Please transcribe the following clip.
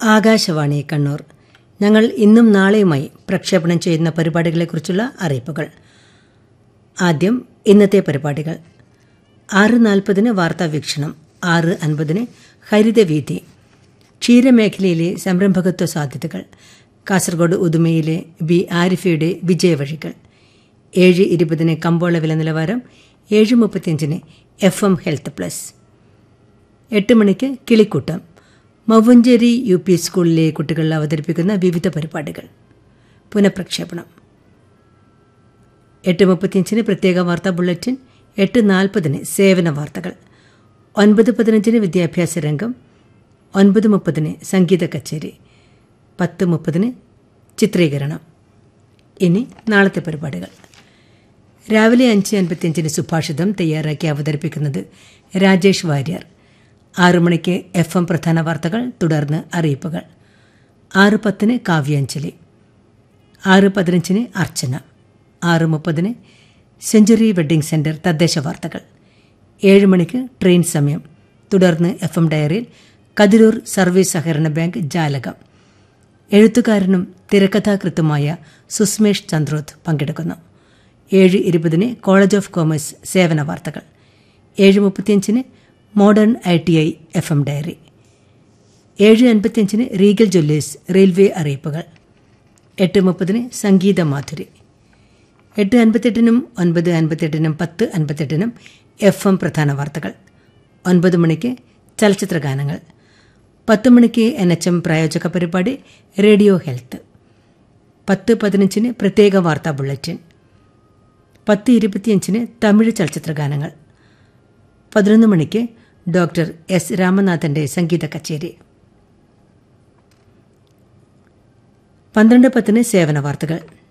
ആകാശവാണി കണ്ണൂർ ഞങ്ങൾ ഇന്നും നാളെയുമായി പ്രക്ഷേപണം ചെയ്യുന്ന പരിപാടികളെക്കുറിച്ചുള്ള അറിയിപ്പുകൾ ആദ്യം ഇന്നത്തെ പരിപാടികൾ ആറ് നാൽപ്പതിന് വാർത്താ വീക്ഷണം ആറ് അൻപതിന് ഹരിതവീതി ക്ഷീരമേഖലയിലെ സംരംഭകത്വ സാധ്യതകൾ കാസർഗോഡ് ഉദുമയിലെ ബി ആരിഫയുടെ വിജയവഴികൾ ഏഴ് ഇരുപതിന് കമ്പോള വില നിലവാരം ഏഴ് മുപ്പത്തിയഞ്ചിന് എഫ് എം ഹെൽത്ത് പ്ലസ് എട്ട് മണിക്ക് കിളിക്കൂട്ടം മവഞ്ചേരി യു പി സ്കൂളിലെ കുട്ടികൾ അവതരിപ്പിക്കുന്ന വിവിധ പരിപാടികൾ പുനഃപ്രക്ഷേപണം എട്ട് മുപ്പത്തിയഞ്ചിന് പ്രത്യേക വാർത്താ ബുള്ളറ്റിൻ എട്ട് നാൽപ്പതിന് സേവന വാർത്തകൾ ഒൻപത് പതിനഞ്ചിന് വിദ്യാഭ്യാസ രംഗം ഒൻപത് മുപ്പതിന് സംഗീത കച്ചേരി പത്ത് മുപ്പതിന് ചിത്രീകരണം ഇനി നാളത്തെ പരിപാടികൾ രാവിലെ അഞ്ച് അൻപത്തിയഞ്ചിന് സുഭാഷിതം തയ്യാറാക്കി അവതരിപ്പിക്കുന്നത് രാജേഷ് വാര്യർ ആറു മണിക്ക് എഫ് എം പ്രധാന വാർത്തകൾ തുടർന്ന് അറിയിപ്പുകൾ ആറ് പത്തിന് കാവ്യാഞ്ജലി ആറ് പതിനഞ്ചിന് അർച്ചന ആറ് മുപ്പതിന് സെഞ്ചുറി വെഡ്ഡിംഗ് സെന്റർ തദ്ദേശ വാർത്തകൾ ഏഴ് മണിക്ക് ട്രെയിൻ സമയം തുടർന്ന് എഫ് എം ഡയറിയിൽ കതിരൂർ സർവീസ് സഹകരണ ബാങ്ക് ജാലകം എഴുത്തുകാരനും തിരക്കഥാകൃത്തുമായ സുസ്മേഷ് ചന്ദ്രോത്ത് പങ്കെടുക്കുന്നു ഏഴ് ഇരുപതിന് കോളേജ് ഓഫ് കോമേഴ്സ് സേവന വാർത്തകൾ ഏഴ് മുപ്പത്തിയഞ്ചിന് modern I T I F M diary ഏഴ് അൻപത്തിയഞ്ചിന് റീഗൽ ജ്വല്ലേഴ്സ് റെയിൽവേ അറിയിപ്പുകൾ എട്ട് മുപ്പതിന് സംഗീത മാധുരി എട്ട് അൻപത്തെട്ടിനും ഒൻപത് അൻപത്തെട്ടിനും പത്ത് അൻപത്തെട്ടിനും എഫ് എം പ്രധാന വാർത്തകൾ ഒൻപത് മണിക്ക് ചലച്ചിത്ര ഗാനങ്ങൾ പത്ത് മണിക്ക് എൻ എച്ച് എം പ്രായോജക പരിപാടി റേഡിയോ ഹെൽത്ത് പത്ത് പതിനഞ്ചിന് പ്രത്യേക വാർത്താ ബുള്ളറ്റിൻ പത്ത് ഇരുപത്തിയഞ്ചിന് തമിഴ് ചലച്ചിത്ര ഗാനങ്ങൾ പതിനൊന്ന് മണിക്ക് ഡോക്ടർ എസ് രാമനാഥന്റെ സംഗീത കച്ചേരി പന്ത്രണ്ട് പത്തിന് സേവന വാർത്തകൾ